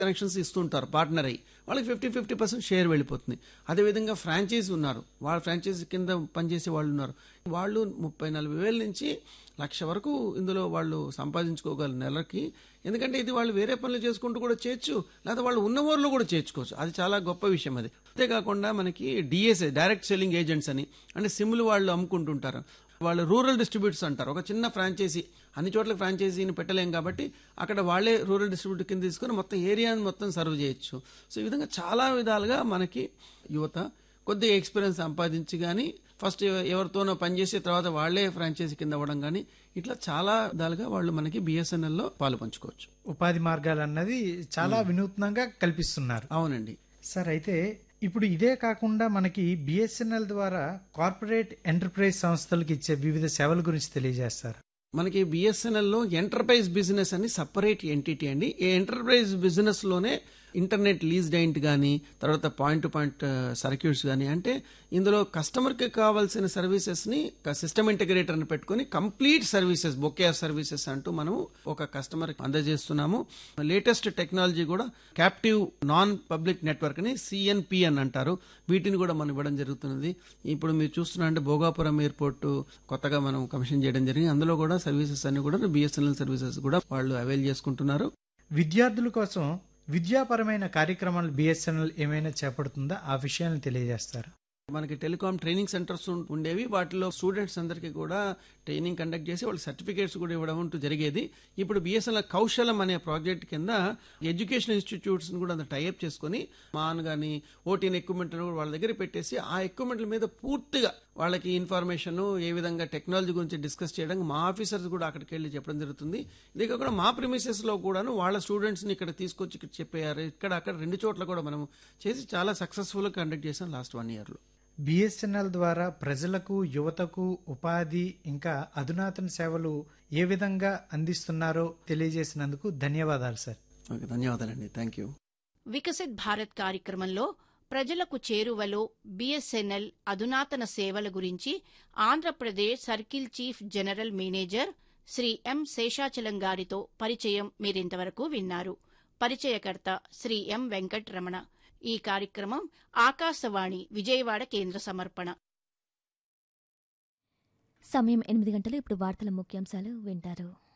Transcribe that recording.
connections ఇస్తుంటారు partner అయ్యి వాళ్ళకి ఫిఫ్టీ ఫిఫ్టీ పర్సెంట్ షేర్ వెళ్ళిపోతుంది అదేవిధంగా ఫ్రాంచైజీ ఉన్నారు వాళ్ళ ఫ్రాంచైజీ కింద పనిచేసే వాళ్ళు ఉన్నారు వాళ్ళు ముప్పై నలభై వేల నుంచి లక్ష వరకు ఇందులో వాళ్ళు సంపాదించుకోగలరు నెలకి ఎందుకంటే ఇది వాళ్ళు వేరే పనులు చేసుకుంటూ కూడా చేయొచ్చు లేదా వాళ్ళు ఉన్న ఊర్లో కూడా చేర్చుకోవచ్చు అది చాలా గొప్ప విషయం అది అంతేకాకుండా మనకి డిఎస్ఏ డైరెక్ట్ సెల్లింగ్ ఏజెంట్స్ అని అంటే సిమ్లు వాళ్ళు అమ్ముకుంటుంటారు వాళ్ళు రూరల్ డిస్ట్రిబ్యూటర్స్ అంటారు ఒక చిన్న ఫ్రాంచైజీ అన్ని చోట్ల ఫ్రాంచైజీని పెట్టలేం కాబట్టి అక్కడ వాళ్ళే రూరల్ డిస్ట్రిబ్యూటర్ కింద తీసుకొని మొత్తం ఏరియాని మొత్తం సర్వ్ చేయొచ్చు సో ఈ విధంగా చాలా విధాలుగా మనకి యువత కొద్దిగా ఎక్స్పీరియన్స్ సంపాదించి కానీ ఫస్ట్ ఎవరితోనో పనిచేసి తర్వాత వాళ్ళే ఫ్రాంచైజీ కింద అవ్వడం కానీ ఇట్లా చాలా విధాలుగా వాళ్ళు మనకి బిఎస్ఎన్ఎల్లో పాలు పంచుకోవచ్చు ఉపాధి మార్గాలు అన్నది చాలా వినూత్నంగా కల్పిస్తున్నారు అవునండి సార్ అయితే ఇప్పుడు ఇదే కాకుండా మనకి బిఎస్ఎన్ఎల్ ద్వారా కార్పొరేట్ ఎంటర్ప్రైజ్ సంస్థలకు ఇచ్చే వివిధ సేవల గురించి తెలియజేస్తారు మనకి బిఎస్ఎన్ఎల్లో ఎంటర్ప్రైజ్ బిజినెస్ అని సపరేట్ ఎంటిటీ అండి ఈ ఎంటర్ప్రైజ్ బిజినెస్ లోనే ఇంటర్నెట్ లీజ్ డైంట్ కానీ తర్వాత పాయింట్ టు పాయింట్ సర్క్యూట్స్ కానీ అంటే ఇందులో కస్టమర్కి కావాల్సిన సర్వీసెస్ని సిస్టమ్ ఇంటిగ్రేటర్ని పెట్టుకుని complete services bouquet of services అంటూ మనం ఒక కస్టమర్కి అందజేస్తున్నాము లేటెస్ట్ టెక్నాలజీ కూడా క్యాప్టివ్ నాన్ పబ్లిక్ నెట్వర్క్ని సిఎన్పి అని అంటారు వీటిని కూడా మనం ఇవ్వడం జరుగుతున్నది ఇప్పుడు మీరు చూస్తున్నారంటే భోగాపురం ఎయిర్పోర్ట్ కొత్తగా మనం కమిషన్ చేయడం జరిగింది అందులో కూడా సర్వీసెస్ అన్ని కూడా బిఎస్ఎన్ఎల్ సర్వీసెస్ కూడా వాళ్ళు అవైల్ చేసుకుంటున్నారు విద్యార్థుల కోసం విద్యాపరమైన కార్యక్రమాలు బిఎస్ఎన్ఎల్ ఏమైనా చేపడుతుందా ఆ విషయాన్ని తెలియజేస్తారు మనకి టెలికాం ట్రైనింగ్ సెంటర్స్ ఉం- ఉండేవి వాటిలో స్టూడెంట్స్ అందరికీ కూడా ట్రైనింగ్ కండక్ట్ చేసి వాళ్ళకి సర్టిఫికేట్స్ కూడా ఇవ్వడం అంటూ జరిగేది ఇప్పుడు బిఎస్ఎన్ఎల్ కౌశలం అనే ప్రాజెక్ట్ కింద ఎడ్యుకేషన్ ఇన్స్టిట్యూట్స్ కూడా టైఅప్ చేసుకుని మాన్ కానీ ఓటీఎన్ ఎక్విప్మెంట్ కూడా వాళ్ళ దగ్గర పెట్టేసి ఆ ఎక్విప్మెంట్ల మీద పూర్తిగా వాళ్ళకి ఇన్ఫర్మేషన్ ఏ విధంగా టెక్నాలజీ గురించి డిస్కస్ చేయడానికి మా ఆఫీసర్స్ కూడా అక్కడికి వెళ్ళి చెప్పడం జరుగుతుంది ఇదే కాకుండా మా ప్రిమిసెస్ లో కూడాను వాళ్ళ స్టూడెంట్స్ ని ఇక్కడ తీసుకొచ్చి ఇక్కడ చెప్పారు ఇక్కడ అక్కడ రెండు చోట్ల కూడా మనం చేసి చాలా సక్సెస్ఫుల్ గా కండక్ట్ చేసాం లాస్ట్ వన్ ఇయర్ లో బిఎస్ఎన్ఎల్ ద్వారా ప్రజలకు యువతకు ఉపాధి ఇంకా అధునాతన సేవలు ఏ విధంగా అందిస్తున్నారో తెలియజేసినందుకు ధన్యవాదాలు సార్ ఓకే ధన్యవాదాలండి థ్యాంక్ యూ వికసిత్ భారత్ కార్యక్రమంలో ప్రజలకు చేరువలో బిఎస్ఎన్ఎల్ అధునాతన సేవల గురించి Andhra Pradesh circle chief general manager Shri M Seshachalam గారితో పరిచయం మీరింతవరకు విన్నారు పరిచయకర్త శ్రీ ఎం వెంకట్రమణ ఈ కార్యక్రమం ఆకాశవాణి విజయవాడ కేంద్ర సమర్పణ సమయం ఎనిమిది గంటలు ఇప్పుడు వార్తల ముఖ్యాంశాలు వింటారు